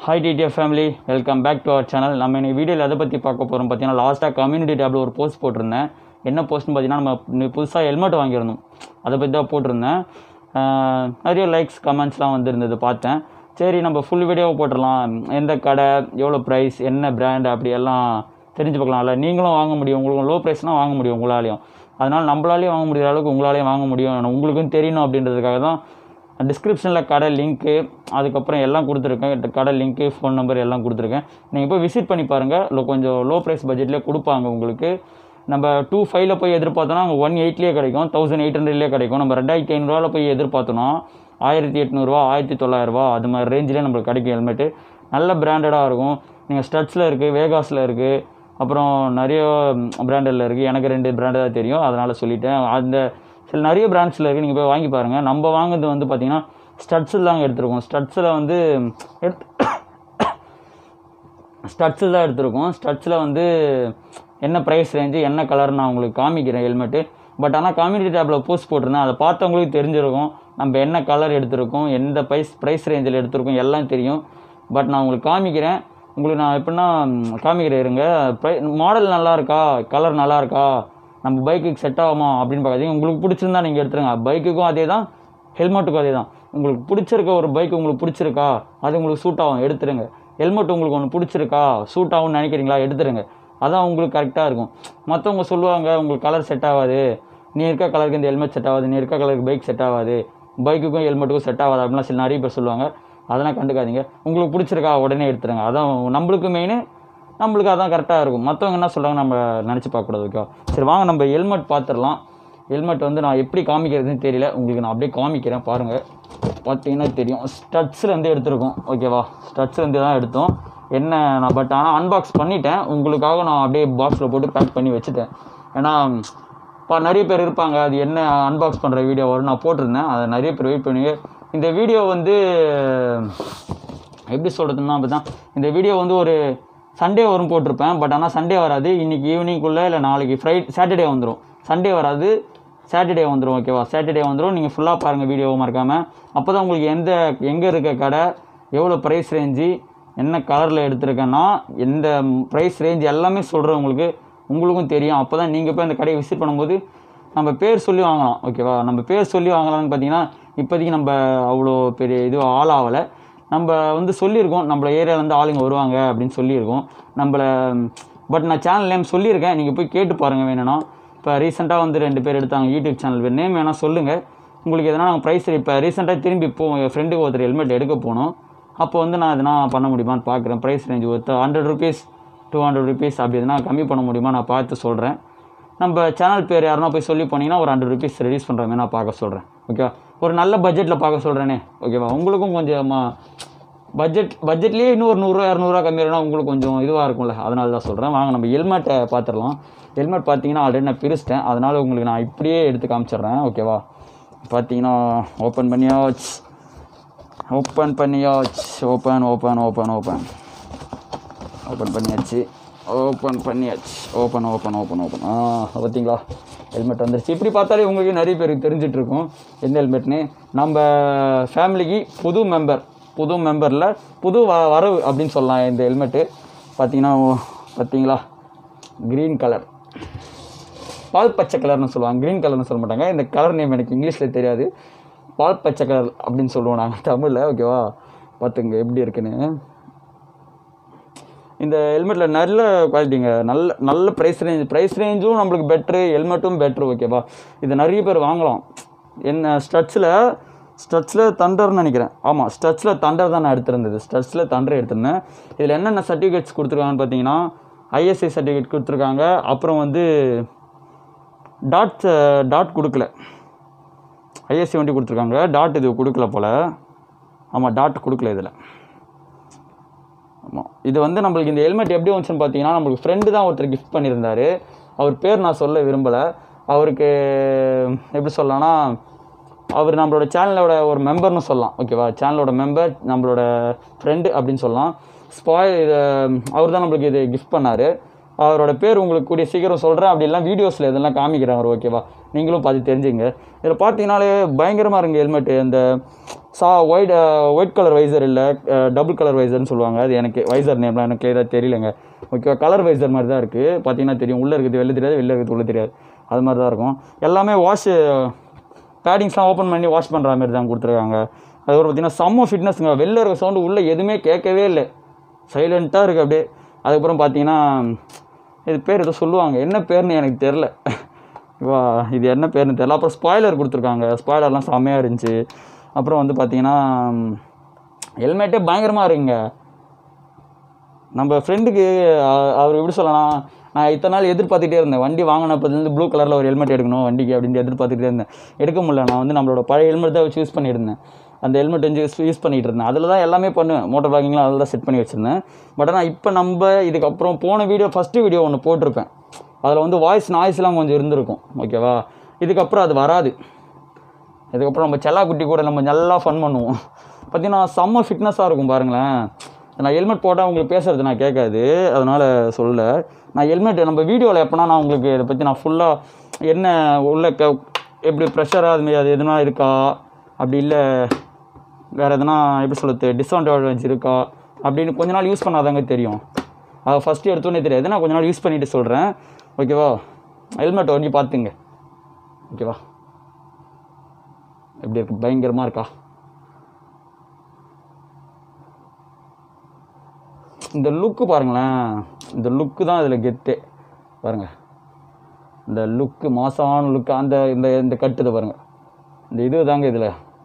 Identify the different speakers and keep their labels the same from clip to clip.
Speaker 1: hi TTF family welcome back to our channel நம்ம இன்னைக்கு வீடியோவில் எதை பற்றி பார்க்க போகிறோம் பார்த்தீங்கன்னா லாஸ்ட்டாக கம்யூனிட்டி டேப்பில் ஒரு போஸ்ட் போட்டிருந்தேன் என்ன போஸ்ட்னு பார்த்தீங்கன்னா நம்ம புதுசாக ஹெல்மெட் வாங்கியிருந்தோம் அதை பற்றி தான் போட்டிருந்தேன் ஆஹ் நிறைய லைக்ஸ் கமெண்ட்ஸ்லாம் வந்திருந்தது பார்த்தேன் சரி நம்ம ஃபுல் வீடியோவை போட்டுடலாம் எந்த கடை எவ்வளோ ப்ரைஸ் என்ன பிராண்ட் அப்படி எல்லாம் தெரிஞ்சு பார்க்கலாம்ல நீங்களும் வாங்க முடியும் உங்களுக்கு லோ ப்ரைஸ்னால் வாங்க முடியும் உங்களாலையும் அதனால் நம்மளாலேயும் வாங்க முடிகிற அளவுக்கு உங்களாலேயும் வாங்க முடியும் உங்களுக்கும் தெரியணும் அப்படின்றதுக்காக தான் டிஸ்கிரிப்ஷனில் கடை லிங்க்கு அதுக்கப்புறம் எல்லாம் கொடுத்துருக்கேன் கடை லிங்க்கு ஃபோன் நம்பர் எல்லாம் கொடுத்துருக்கேன் நீங்கள் போய் விசிட் பண்ணி பாருங்கள் இல்லை கொஞ்சம் லோ ப்ரைஸ் பட்ஜெட்லேயே கொடுப்பாங்க உங்களுக்கு நம்ம டூ ஃபைவ்ல போய் எதிர்பார்த்தோன்னா அங்கே ஒன் எயிட்லேயே கிடைக்கும் தௌசண்ட் எயிட் ஹண்ட்ரட்லேயே கிடைக்கும் நம்ம ரெண்டாயிரத்தி ஐநூறுரூவாவில் போய் எதிர்பார்த்தோன்னா ஆயிரத்தி எட்நூறுவா ஆயிரத்தி தொள்ளாயிரரூவா அது மாதிரி ரேஞ்சிலே நம்மளுக்கு கிடைக்கும் ஹெல்மெட்டு நல்ல பிராண்டடாக இருக்கும் நீங்கள் ஸ்டட்ஸில் இருக்குது வேகாஸில் இருக்குது அப்புறம் நிறைய பிராண்டில் இருக்குது எனக்கு ரெண்டு பிராண்டு தான் தெரியும் அதனால் சொல்லிட்டேன் அந்த சில நிறைய பிராண்ட்ஸில் இருக்குது நீங்கள் போய் வாங்கி பாருங்கள் நம்ம வாங்குறது வந்து பார்த்தீங்கன்னா ஸ்டட்ஸில் தாங்க எடுத்துருக்கோம் ஸ்டட்ஸில் வந்து எடுத்து ஸ்டட்ஸில் தான் எடுத்திருக்கோம் ஸ்டட்ஸில் வந்து என்ன ப்ரைஸ் ரேஞ்சு என்ன கலர் நான் உங்களுக்கு காமிக்கிறேன் ஹெல்மெட்டு பட் ஆனால் கம்யூனிட்டி டேப்பில் போஸ்ட் போட்டிருந்தேன் அதை பார்த்தவங்களுக்கு தெரிஞ்சிருக்கும் நம்ம என்ன கலர் எடுத்திருக்கோம் எந்த ப்ரைஸ் ப்ரைஸ் ரேஞ்சில் எடுத்திருக்கோம் எல்லாம் தெரியும் பட் நான் உங்களுக்கு காமிக்கிறேன் உங்களுக்கு நான் எப்படின்னா ம், காமிக்கிறேன் இருங்க ப்ரை மாடல் நல்லா இருக்கா கலர் நல்லா இருக்கா நம்ம பைக்குக்கு செட் ஆகுமா அப்படின்னு பார்க்காதீங்க உங்களுக்கு பிடிச்சிருந்தா நீங்கள் எடுத்துருங்க பைக்குக்கும் அதே தான் ஹெல்மெட்டுக்கும் அதே தான் உங்களுக்கு பிடிச்சிருக்க ஒரு பைக் உங்களுக்கு பிடிச்சிருக்கா அது உங்களுக்கு சூட் ஆகும் எடுத்துருங்க ஹெல்மெட் உங்களுக்கு ஒன்று பிடிச்சிருக்கா சூட் ஆகும்னு நினைக்கிறீங்களா எடுத்துருங்க அதான் உங்களுக்கு கரெக்டாக இருக்கும் மற்றவங்க சொல்லுவாங்க உங்களுக்கு கலர் செட் ஆகாது நீ இருக்க கலருக்கு இந்த ஹெல்மெட் செட் ஆகாது நீ இருக்க கலருக்கு பைக் செட் ஆகாது பைக்குக்கும் ஹெல்மெட்டுக்கும் செட் ஆகாது அப்படின்லாம் சில நிறைய பேர் சொல்லுவாங்க அதெல்லாம் கண்டுக்காதீங்க உங்களுக்கு பிடிச்சிருக்கா உடனே எடுத்துருங்க அதான் நம்மளுக்கு மெயின் நம்மளுக்கு அதான் கரெக்டாக இருக்கும் மற்றவங்க என்ன சொல்கிறாங்க நம்ம நினச்சி பார்க்கக்கூடாது ஓகே சரி வாங்க நம்ம ஹெல்மெட் பார்த்துடலாம் ஹெல்மெட் வந்து நான் எப்படி காமிக்கிறதுன்னு தெரியல உங்களுக்கு நான் அப்படியே காமிக்கிறேன் பாருங்கள் பார்த்தீங்கன்னா தெரியும் ஸ்டட்ஸ்லேருந்து எடுத்திருக்கோம் ஓகேவா ஸ்டட்ஸ்லேருந்து தான் எடுத்தோம் என்ன நான் பட் ஆனால் அன்பாக்ஸ் பண்ணிட்டேன் உங்களுக்காக நான் அப்படியே பாக்ஸில் போட்டு பேக் பண்ணி வச்சுட்டேன் ஏன்னா இப்போ நிறைய பேர் இருப்பாங்க அது என்ன அன்பாக்ஸ் பண்ணுற வீடியோ வரும் நான் போட்டிருந்தேன் அதை நிறைய பேர் வெயிட் பண்ணுவீங்க இந்த வீடியோ வந்து எப்படி சொல்கிறதுன்னா அப்படி தான் இந்த வீடியோ வந்து ஒரு சண்டே வரும் போட்டிருப்பேன் பட் ஆனால் சண்டே வராது இன்றைக்கி ஈவினிங்குள்ளே இல்லை நாளைக்கு ஃப்ரை சாட்டர்டே வந்துடும் சண்டே வராது சாட்டர்டே வந்துடும் ஓகேவா சாட்டர்டே வந்துடும் நீங்கள் ஃபுல்லாக பாருங்கள் வீடியோவை மறக்காமல் அப்போ தான் உங்களுக்கு எந்த எங்கே இருக்க கடை எவ்வளோ ப்ரைஸ் ரேஞ்சு என்ன கலரில் எடுத்திருக்கேன்னா எந்த ப்ரைஸ் ரேஞ்ச் எல்லாமே சொல்கிறேன் உங்களுக்கு உங்களுக்கும் தெரியும் அப்போ தான் நீங்கள் போய் அந்த கடையை விசிட் பண்ணும்போது நம்ம பேர் சொல்லி வாங்கலாம் ஓகேவா நம்ம பேர் சொல்லி வாங்கலாம்னு பார்த்தீங்கன்னா இப்போதைக்கு நம்ம அவ்வளோ பெரிய இது ஆள் ஆகலை நம்ம வந்து சொல்லியிருக்கோம் நம்மள ஏரியாவிலேருந்து ஆளுங்க வருவாங்க அப்படின்னு சொல்லியிருக்கோம் நம்மளை பட் நான் சேனல் நேம் சொல்லியிருக்கேன் நீங்கள் போய் கேட்டு பாருங்கள் வேணும்னா இப்போ ரீசெண்டாக வந்து ரெண்டு பேர் எடுத்தாங்க யூடியூப் சேனல் நேம் வேணால் சொல்லுங்கள் உங்களுக்கு எதனா நாங்கள் ப்ரைஸ் இப்போ ரீசெண்டாக திரும்பி இப்போ என் ஃப்ரெண்டுக்கு ஒருத்தர் ஹெல்மெட் எடுக்க போனோம் அப்போ வந்து நான் எதனா பண்ண முடியுமான்னு பார்க்குறேன் ப்ரைஸ் ரேஞ்ச் ஒருத்தர் hundred rupees two hundred rupees அப்படி எதனா கம்மி பண்ண முடியுமா நான் பார்த்து சொல்கிறேன் நம்ம சேனல் பேர் யாருன்னா போய் சொல்லி போனீங்கன்னா ஒரு ஹண்ட்ரட் ருபீஸ் ரெடியூஸ் பண்ணுற மாதிரி நான் பார்க்க சொல்கிறேன் ஓகேவா ஒரு நல்ல பட்ஜெட்டில் பார்க்க சொல்கிறேனே ஓகேவா உங்களுக்கும் கொஞ்சம் பட்ஜெட் பட்ஜெட்லேயே இன்னும் ஒரு நூறுரூவா இரநூறுவா கம்மி இருந்தால் உங்களுக்கு கொஞ்சம் இதுவாக இருக்கும்ல அதனால தான் சொல்கிறேன் வாங்க நம்ம ஹெல்மெட்டை பார்த்துடலாம் ஹெல்மெட் பார்த்தீங்கன்னா ஆல்ரெடி நான் பிரிச்சிட்டேன் அதனால் உங்களுக்கு நான் இப்படியே எடுத்து காமிச்சிடுறேன் ஓகேவா பார்த்தீங்கன்னா ஓப்பன் பண்ணியாச்சு ஓப்பன் பண்ணியாச்சு open open open open open பண்ணியாச்சு ஓப்பன் பண்ணியாச்சு ஓப்பன் ஓப்பன் ஓப்பன் ஓப்பன் ஆ பார்த்தீங்களா ஹெல்மெட் வந்துருச்சு இப்படி பார்த்தாலே உங்களுக்கு நிறைய பேருக்கு தெரிஞ்சிட்டு இருக்கும் எந்த ஹெல்மெட்னு நம்ம ஃபேமிலிக்கு புது மெம்பர் புது மெம்பரில் புது வ வரவு அப்படின்னு சொல்லலாம் இந்த ஹெல்மெட்டு பார்த்தீங்கன்னா பார்த்தீங்களா க்ரீன் கலர் பால் பச்சை கலர்னு சொல்லுவாங்க க்ரீன் கலர்னு சொல்ல மாட்டாங்க இந்த கலர் நேம் எனக்கு இங்கிலீஷில் தெரியாது பால் பச்சை கலர் அப்படின்னு சொல்லுவோம் நாங்கள் தமிழில் ஓகேவா பார்த்துங்க எப்படி இருக்குன்னு இந்த ஹெல்மெட்டில் நல்ல குவாலிட்டிங்க நல்ல நல்ல ப்ரைஸ் ரேஞ்ச் ப்ரைஸ் ரேஞ்சும் நம்மளுக்கு பெட்ரு ஹெல்மெட்டும் பெட்ரு ஓகேவா இது நிறைய பேர் வாங்கலாம் என்ன ஸ்டட்ஸில் ஸ்டட்ஸில் தண்டர்னு நினைக்கிறேன் ஆமாம் ஸ்டட்ஸில் தண்டர் தான் நான் எடுத்திருந்தது ஸ்டட்ஸில் தண்டர் எடுத்திருந்தேன் இதில் என்னென்ன சர்டிஃபிகேட்ஸ் கொடுத்துருக்காங்கன்னு பார்த்தீங்கன்னா ஐஎஸ்ஐ சர்டிஃபிகேட் கொடுத்துருக்காங்க அப்புறம் வந்து டாட் டாட் கொடுக்கல ஐஎஸ்சி வண்டி கொடுத்துருக்காங்க டாட் இது கொடுக்கல போல் ஆமாம் டாட் கொடுக்கல இதில் ஆமாம் இது வந்து நம்மளுக்கு இந்த ஹெல்மெட் எப்படி வந்துச்சுன்னு பார்த்தீங்கன்னா நம்மளுக்கு ஃப்ரெண்டு தான் ஒருத்தர் கிஃப்ட் பண்ணியிருந்தார் அவர் பேர் நான் சொல்ல விரும்பலை அவருக்கு எப்படி சொல்லலாம்னா அவர் நம்மளோட சேனலோட ஒரு மெம்பர்னு சொல்லலாம் ஓகேவா சேனலோட மெம்பர் நம்மளோட ஃப்ரெண்டு அப்படின்னு சொல்லலாம் ஸ்பாய் இது அவர் தான் நம்மளுக்கு இது கிஃப்ட் பண்ணார் அவரோட பேர் உங்களுக்கு கூடிய சீக்கிரம் சொல்கிறேன் அப்படி இல்லை வீடியோஸில் இதெல்லாம் காமிக்கிறேன் அவர் ஓகேவா நீங்களும் பார்த்து தெரிஞ்சுங்க இதில் பார்த்தீங்கனாலே பயங்கரமாக இருங்க ஹெல்மெட்டு இந்த சா ஒயிட் ஒயிட் கலர் வைசர் இல்லை டபுள் கலர் வைசர்னு சொல்லுவாங்க அது எனக்கு வைசர் நேம்லாம் எனக்கு கிளியராக தெரியலங்க ஓகேவா கலர் வைசர் மாதிரி தான் இருக்குது பார்த்தீங்கன்னா தெரியும் உள்ளே இருக்கிறது வெளில தெரியாது வெளில இருக்கிறது உள்ளே தெரியாது அது மாதிரி தான் இருக்கும் எல்லாமே வாஷ் பேடிங்ஸ்லாம் ஓப்பன் பண்ணி வாஷ் பண்ணுற மாதிரி தான் கொடுத்துருக்காங்க அதுக்கப்புறம் பார்த்தீங்கன்னா செம்ம ஃபிட்னஸ்ங்க வெளில இருக்க சவுண்டு உள்ளே எதுவுமே கேட்கவே இல்லை சைலண்ட்டாக இருக்குது அப்படியே அதுக்கப்புறம் பார்த்தீங்கன்னா இது பேர் ஏதோ சொல்லுவாங்க என்ன பேர்னு எனக்கு தெரில வா இது என்ன பேர்னு தெரில அப்புறம் ஸ்பாய்லர் கொடுத்துருக்காங்க ஸ்பாய்லர்லாம் செம்மையாக இருந்துச்சு அப்புறம் வந்து பார்த்தீங்கன்னா ஹெல்மெட்டே பயங்கரமாக இருக்குங்க நம்ம ஃப்ரெண்டுக்கு அவர் எப்படி சொல்லலாம் நான் இத்தனை நாள் எதிர்பார்த்துட்டே இருந்தேன் வண்டி வாங்கினப்பதுலேருந்து ப்ளூ கலரில் ஒரு ஹெல்மெட் எடுக்கணும் வண்டிக்கு அப்படின்ட்டு எதிர்பார்த்துட்டே இருந்தேன் எடுக்க முடியல நான் வந்து நம்மளோட பழைய ஹெல்மெட் தான் வச்சு யூஸ் பண்ணியிருந்தேன் அந்த ஹெல்மெட் வந்து யூஸ் யூஸ் பண்ணிகிட்டு இருந்தேன் அதில் தான் எல்லாமே பண்ணுவேன் மோட்டர் பிளாகிங்லாம் அதில் தான் செட் பண்ணி வச்சுருந்தேன் பட் ஆனால் இப்போ நம்ம இதுக்கப்புறம் போன வீடியோ ஃபஸ்ட்டு வீடியோ ஒன்று போட்டிருப்பேன் அதில் வந்து வாய்ஸ் நாய்ஸ்லாம் கொஞ்சம் இருந்திருக்கும் ஓகேவா இதுக்கப்புறம் அது வராது இதுக்கப்புறம் நம்ம செல்லா குட்டி கூட நம்ம நல்லா ஃபன் பண்ணுவோம் பார்த்தீங்கன்னா செம்ம ஃபிட்னஸாக இருக்கும் பாருங்களேன் நான் ஹெல்மெட் போட்டால் உங்களுக்கு பேசுறது நான் கேட்காது அதனால் சொல்லல நான் ஹெல்மெட் நம்ம வீடியோவில் எப்போனா நான் உங்களுக்கு இதை பற்றி நான் ஃபுல்லாக என்ன உள்ள க எப்படி ப்ரெஷராக அதுமாரி அது எதுனா இருக்கா அப்படி இல்லை வேறு எதனா எப்படி சொல்கிறது டிஸ்அட்வான்டேஜ் இருக்கா அப்படின்னு கொஞ்ச நாள் யூஸ் பண்ணாதாங்க தெரியும் அதை ஃபஸ்ட்டு எடுத்தோன்னே தெரியாது நான் கொஞ்ச நாள் யூஸ் பண்ணிட்டு சொல்கிறேன் ஓகேவா ஹெல்மெட் வாங்கி பார்த்துங்க ஓகேவா எப்படி இருக்கு பயங்கரமாக இருக்கா இந்த லுக்கு பாருங்களேன் இந்த லுக்கு தான் இதில் கெத்தே பாருங்க இந்த லுக்கு மாசான லுக்கு அந்த இந்த இந்த கட்டுதை பாருங்க இந்த இது தாங்க இதில்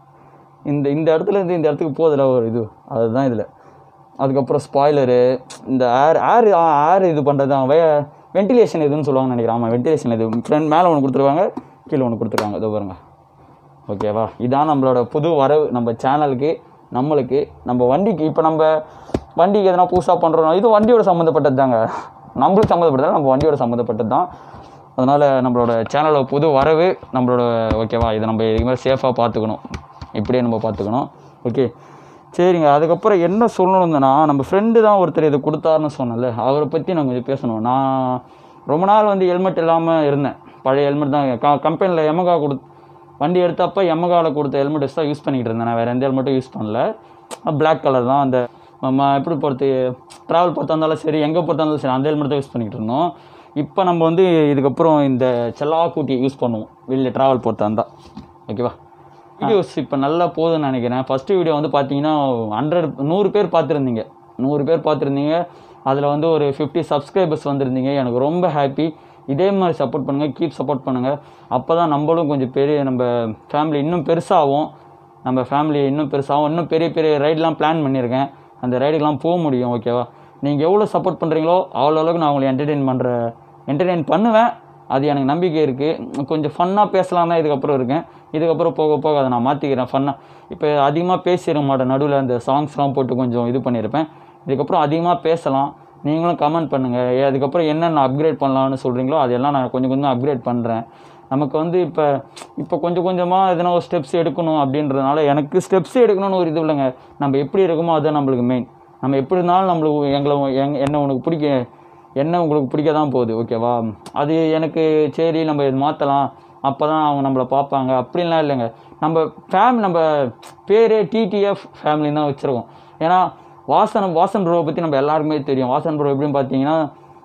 Speaker 1: இந்த இந்த இடத்துல இருந்து இந்த இடத்துக்கு போதில் ஒரு இது அதுதான் இதில் அதுக்கப்புறம் ஸ்பாய்லரு இந்த ஏர் ஏர் ஏர் இது பண்ணுறது தான் வே வென்டிலேஷன் இதுன்னு சொல்லுவாங்கன்னு நினைக்கிறேன் ஆமாம் வென்டிலேஷன் இது ஃப்ரண்ட் மேலே ஒன்று கொடுத்துருவாங்க கீழே ஒன்று கொடுத்துருக்காங்க இதோ பாருங்க ஓகேவா இதான் நம்மளோட புது வரவு நம்ம சேனலுக்கு நம்மளுக்கு நம்ம வண்டிக்கு இப்போ நம்ம வண்டிக்கு எதனா புதுசாக பண்ணுறோம் இது வண்டியோட சம்மந்தப்பட்டது தாங்க நம்மளுக்கு சம்மந்தப்பட்டது நம்ம வண்டியோட சம்மந்தப்பட்டது தான் அதனால் நம்மளோட சேனலோட புது வரவு நம்மளோட ஓகேவா இதை நம்ம இதுக்கு மேலே சேஃபாக பார்த்துக்கணும் இப்படியே நம்ம பார்த்துக்கணும் ஓகே சரிங்க அதுக்கப்புறம் என்ன சொல்லணுங்கன்னா நம்ம ஃப்ரெண்டு தான் ஒருத்தர் இதை கொடுத்தாருன்னு சொன்னல அவரை பற்றி நான் கொஞ்சம் பேசணும் நான் ரொம்ப நாள் வந்து ஹெல்மெட் இல்லாமல் இருந்தேன் பழைய ஹெல்மெட் தான் க கம்பெனியில் எமகா கொடு வண்டி எடுத்தப்போ எமகாவில் கொடுத்த ஹெல்மெட் வச்சு தான் யூஸ் பண்ணிக்கிட்டு இருந்தேன் நான் வேறு எந்த ஹெல்மெட்டும் யூஸ் பண்ணல பிளாக் கலர் தான் அந்த நம்ம எப்படி பொறுத்து ட்ராவல் பொறுத்தா இருந்தாலும் சரி எங்கே பொறுத்தா இருந்தாலும் சரி அந்த ஹெல்மெட் தான் யூஸ் பண்ணிக்கிட்டு இருந்தோம் இப்போ நம்ம வந்து இதுக்கப்புறம் இந்த செல்லா கூட்டி யூஸ் பண்ணுவோம் வெளியில் ட்ராவல் பொறுத்தா இருந்தால் ஓகேவா வீடியோஸ் இப்போ நல்லா போகுதுன்னு நினைக்கிறேன் ஃபஸ்ட்டு வீடியோ வந்து பார்த்தீங்கன்னா ஹண்ட்ரட் நூறு பேர் பார்த்துருந்தீங்க நூறு பேர் பார்த்துருந்தீங்க அதில் வந்து ஒரு ஃபிஃப்டி சப்ஸ்கிரைபர்ஸ் வந்திருந்தீங்க எனக்கு ரொம்ப ஹாப்பி இதே மாதிரி சப்போர்ட் பண்ணுங்கள் கீப் சப்போர்ட் பண்ணுங்கள் அப்போ தான் நம்மளும் கொஞ்சம் பெரிய நம்ம ஃபேமிலி இன்னும் பெருசாகும் நம்ம ஃபேமிலி இன்னும் பெருசாகும் இன்னும் பெரிய பெரிய ரைடெலாம் பிளான் பண்ணியிருக்கேன் அந்த ரைடுக்கெலாம் போக முடியும் ஓகேவா நீங்கள் எவ்வளோ சப்போர்ட் பண்ணுறீங்களோ அவ்வளோ அளவுக்கு நான் உங்களை என்டர்டெயின் பண்ணுற என்டர்டெயின் பண்ணுவேன் அது எனக்கு நம்பிக்கை இருக்குது கொஞ்சம் ஃபன்னாக பேசலாம் தான் இதுக்கப்புறம் இருக்கேன் இதுக்கப்புறம் போக போக அதை நான் மாற்றிக்கிறேன் ஃபன்னாக இப்போ அதிகமாக பேசிட மாட்டேன் நடுவில் அந்த சாங்ஸ்லாம் போட்டு கொஞ்சம் இது பண்ணியிருப்பேன் இதுக்கப்புறம் அதிகமாக பேசலாம் நீங்களும் கமெண்ட் பண்ணுங்கள் ஏ அதுக்கப்புறம் என்னென்ன அப்கிரேட் பண்ணலாம்னு சொல்கிறீங்களோ அதெல்லாம் நான் கொஞ்சம் கொஞ்சம் அப்கிரேட் பண்ணுறேன் நமக்கு வந்து இப்போ இப்போ கொஞ்சம் கொஞ்சமாக எதனா ஒரு ஸ்டெப்ஸ் எடுக்கணும் அப்படின்றதுனால எனக்கு ஸ்டெப்ஸ் எடுக்கணும்னு ஒரு இது இல்லைங்க நம்ம எப்படி இருக்கோமோ அதுதான் நம்மளுக்கு மெயின் நம்ம எப்படி இருந்தாலும் நம்மளுக்கு எங்களை எங் என்ன உனக்கு பிடிக்க என்ன உங்களுக்கு பிடிக்க தான் போகுது ஓகேவா அது எனக்கு சரி நம்ம இது மாற்றலாம் அப்போ தான் அவங்க நம்மளை பார்ப்பாங்க அப்படின்லாம் இல்லைங்க நம்ம ஃபேமிலி நம்ம பேரே டிடிஎஃப் ஃபேமிலின்னு தான் வச்சுருக்கோம் ஏன்னா வாசன் வாசன் ப்ரோவை பற்றி நம்ம எல்லாருக்குமே தெரியும் வாசன் ப்ரோ எப்படின்னு பார்த்தீங்கன்னா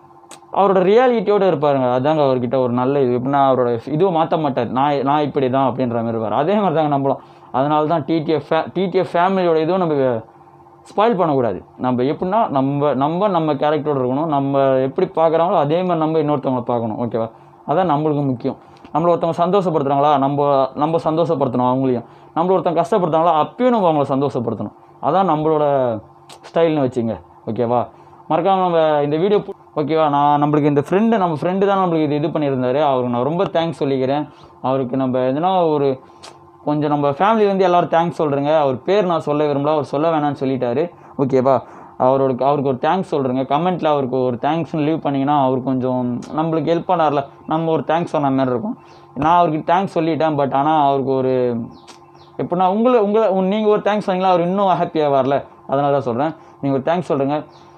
Speaker 1: அவரோட ரியாலிட்டியோடு இருப்பாருங்க அதாங்க அவர்கிட்ட ஒரு நல்ல இது எப்படின்னா அவரோட இதுவும் மாற்ற மாட்டார் நான் நான் இப்படி தான் அப்படின்ற மாதிரி இருப்பார் அதே மாதிரி தாங்க நம்மளும் அதனால தான் டிடிஎஃப் ஃபே டிடிஎஃப் ஃபேமிலியோட இதுவும் நம்ம ஸ்பாயில் பண்ணக்கூடாது நம்ம எப்படின்னா நம்ம நம்ம நம்ம கேரக்டரோட இருக்கணும் நம்ம எப்படி பார்க்குறாங்களோ அதே மாதிரி நம்ம இன்னொருத்தவங்களை பார்க்கணும் ஓகேவா அதான் நம்மளுக்கு முக்கியம் நம்மள ஒருத்தவங்க சந்தோஷப்படுத்துறாங்களா நம்ம நம்ம சந்தோஷப்படுத்தணும் அவங்களையும் நம்மள ஒருத்தவங்க கஷ்டப்படுத்துறாங்களா அப்பயும் நம்ம அவங்கள சந்தோஷப்படுத்தணும் அதான் நம்மளோட ஸ்டைல்னு வச்சுங்க ஓகேவா மறக்காமல் நம்ம இந்த வீடியோ ஓகேவா நான் நம்மளுக்கு இந்த ஃப்ரெண்டு நம்ம ஃப்ரெண்டு தான் நம்மளுக்கு இது இது பண்ணியிருந்தாரு அவருக்கு நான் ரொம்ப தேங்க்ஸ் சொல்லிக்கிறேன் அவருக்கு நம்ம எதனா ஒரு கொஞ்சம் நம்ம ஃபேமிலி வந்து எல்லாரும் தேங்க்ஸ் சொல்கிறேங்க அவர் பேர் நான் சொல்ல விரும்பல அவர் சொல்ல வேணாம்னு சொல்லிட்டாரு ஓகேவா அவரோட அவருக்கு ஒரு தேங்க்ஸ் சொல்கிறேங்க கமெண்ட்டில் அவருக்கு ஒரு தேங்க்ஸ்னு லீவ் பண்ணிங்கன்னா அவர் கொஞ்சம் நம்மளுக்கு ஹெல்ப் பண்ணார்ல நம்ம ஒரு தேங்க்ஸ் சொன்ன மாதிரி இருக்கும் நான் அவருக்கு தேங்க்ஸ் சொல்லிட்டேன் பட் ஆனால் அவருக்கு ஒரு எப்படின்னா உங்களை உங்களை நீங்கள் ஒரு தேங்க்ஸ் சொன்னீங்களா அவர் இன்னும் ஹாப்பியாக வரல அதனால தான் சொல்கிறேன் நீங்கள் ஒரு தேங்க்ஸ் சொல்கிறேங்க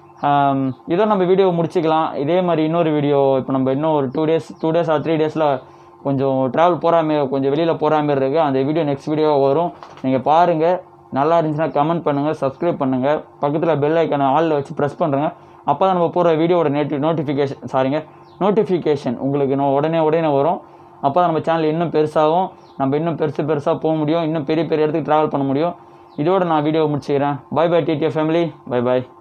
Speaker 1: இதோ நம்ம வீடியோ முடிச்சுக்கலாம் இதே மாதிரி இன்னொரு வீடியோ இப்போ நம்ம இன்னும் ஒரு two days two days or three டேஸில் கொஞ்சம் ட்ராவல் போகிற மாதிரி கொஞ்சம் வெளியில் போகிற மாதிரி இருக்குது அந்த வீடியோ நெக்ஸ்ட் வீடியோ வரும் நீங்கள் பாருங்கள் நல்லா இருந்துச்சுன்னா கமெண்ட் பண்ணுங்கள் சப்ஸ்கிரைப் பண்ணுங்கள் பக்கத்தில் பெல் ஐக்கான ஆளில் வச்சு ப்ரெஸ் பண்ணுறேங்க அப்போ தான் நம்ம போகிற வீடியோட நேட்டி நோட்டிஃபிகேஷன் சாரிங்க நோட்டிஃபிகேஷன் உங்களுக்கு இன்னும் உடனே உடனே வரும் அப்போ தான் நம்ம சேனல் இன்னும் பெருசாகும் நம்ம இன்னும் பெருசு பெருசாக போக முடியும் இன்னும் பெரிய பெரிய இடத்துக்கு ட்ராவல் பண்ண முடியும் இதோட நான் வீடியோ முடிச்சுக்கிறேன் bye bye TTF family bye பாய்